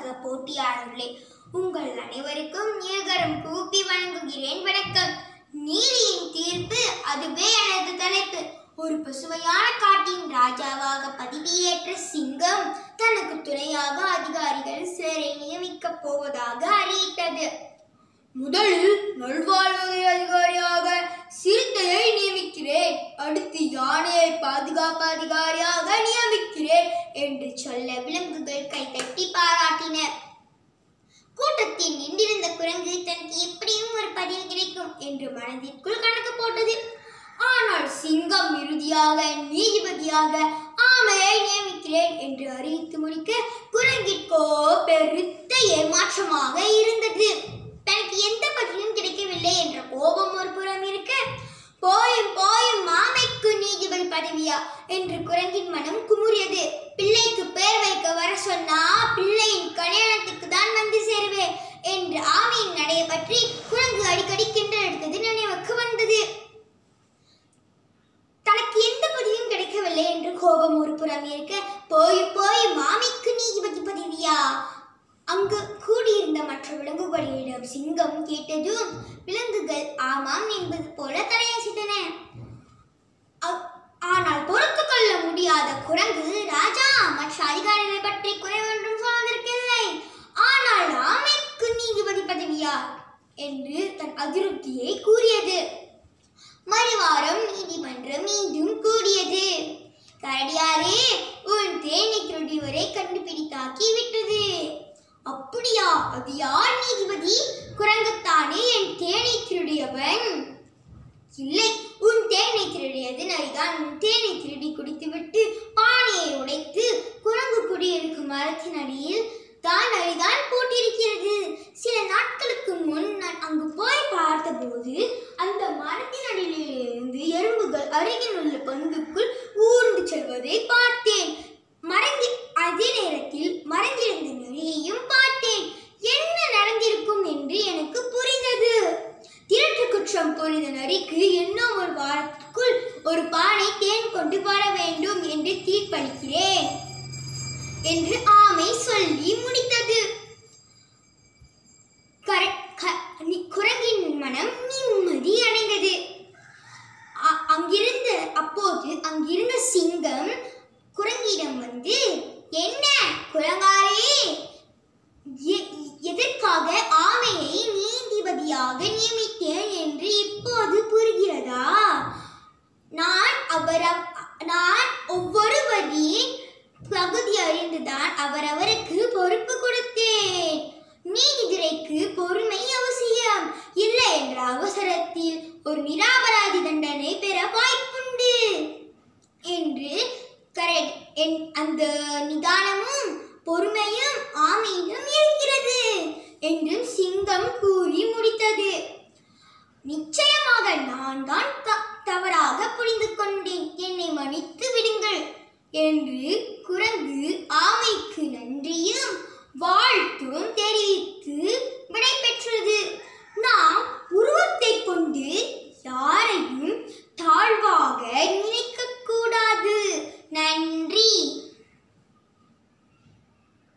சக போட்டியாளர்களே உங்கள் அனைவருக்கும் ஏகரம் கூப்பி வணங்குகிறேன் வணக்கம் நீதியின் தீர்ப்பு அதுவே எனது தலைப்பு ஒரு பசுமையான காட்டின் ராஜாவாக பதவியேற்ற சிங்கம் தனக்கு துணையாக அதிகாரிகள் சிலரை நியமிக்கப் போவதாக அறிவித்தது முதலில் நல்வாழ்வுறை அதிகாரியாக சிறுத்தையை நியமிக்கிறேன் அடுத்து யானையை பாதுகாப்பு அதிகாரியாக நியமிக்கிறேன் என்று சொல்ல விலங்குகள் கைதட்டி பாராட்டின கூட்டத்தில் நின்றிருந்த குரங்கு தனக்கு எப்படியும் ஒரு பதிவு கிடைக்கும் என்று மனதிற்குள் கணக்கு போட்டது ஆனால் சிங்கம் இறுதியாக நீதிபதியாக ஆமையை நியமிக்கிறேன் என்று அறிவித்து முடிக்க குரங்கிற்கோ பெருத்த ஏமாற்றமாக இருந்தது தனக்கு எந்த பதிலும் கிடைக்கவில்லை என்ற கோபம் ஒரு புறம் இருக்க போயும் போயும் மாமைக்கு நீதிபதி பதவியா என்று குரங்கின் மனம் குமுறியது பிள்ளைக்கு பேர் வைக்க வர சொன்னா பிள்ளையின் கல்யாணத்துக்கு தான் வந்து சேருவேன் என்று ஆமையின் நடையை பற்றி குரங்கு அடிக்கடி கிண்டல் எடுத்தது நினைவுக்கு வந்தது தனக்கு எந்த பதிலும் கிடைக்கவில்லை என்று கோபம் ஒரு புறம் இருக்க போய் போய் மாமிக்கு நீதிபதி பதவியா அங்கு கூடியிருந்த மற்ற விலங்குகளிடம் சிங்கம் கேட்டதும் விலங்குகள் ஆமாம் என்பது போல தலையசித்தன அ- ஆனால் பொறுத்து கொள்ள முடியாத குரங்கு ராஜா மற்ற அதிகாரிகளை பற்றி குறைவொன்றும் சொன்னதற்கில்லை ஆனால் ஆமைக்கு நீதிபதி பதவியா என்று தன் அதிருப்தியை கூறியது மறுவாரம் நீதிமன்றம் மீண்டும் கூடியது கரடியாரே உன் தேனி திருடிவரை கண்டுபிடித்தாக்கி விட்டது அப்படியா அது யார் நீதிபதி குரங்குத்தானே என் தேனை திருடியவன் இல்லை உன் தேனை திருடியது நரிதான் உன் தேனை திருடி குடித்துவிட்டு பானையை உடைத்து குரங்கு குடியிருக்கும் மரத்தின் அடியில் தான் நரிதான் போட்டிருக்கிறது சில நாட்களுக்கு முன் நான் அங்கு போய் பார்த்தபோது அந்த மரத்தின் அடியிலிருந்து எறும்புகள் அருகில் உள்ள பந்துக்குள் ஊர்ந்து செல்வதை பார்த்தேன் மறைந்தி அதே நேரத்தில் மறைந்திருந்த நரியையும் பார்த்தேன் என்ன நடந்திருக்கும் என்று எனக்கு புரிந்தது திருட்டு குற்றம் புரிந்த நரிக்கு இன்னும் ஒரு வாரத்திற்குள் ஒரு பானை தேன் கொண்டு வர வேண்டும் என்று தீர்ப்பளிக்கிறேன் என்று ஆமை சொல்லி முடித்தது கர- க- நி- குரங்கின் மனம் நிம்மதி அடைந்தது அ- அங்கிருந்த அப்போது அங்கிருந்த சிங்கம் குரங்கிடம் வந்து என்ன குரங்காரே எ- எதற்காக ஆமையை நீதிபதியாக நியமித்தேன் என்று இப்போது புரிகிறதா நான் அவர் நான் ஒவ்வொருவரின் பகுதி அறிந்துதான் அவரவருக்கு பொறுப்பு கொடுத்தேன் நீதித்துறைக்கு பொறுமை அவசியம் இல்லை என்ற அவசரத்தில் ஒரு நிராபராதி தண்டனை பெற வாய்ப்புண்டு என்று கரெக்ட் என் அந்த நிதானமும் பொறுமையும் ஆமையிடம் இருக்கிறது என்றும் சிங்கம் கூறியது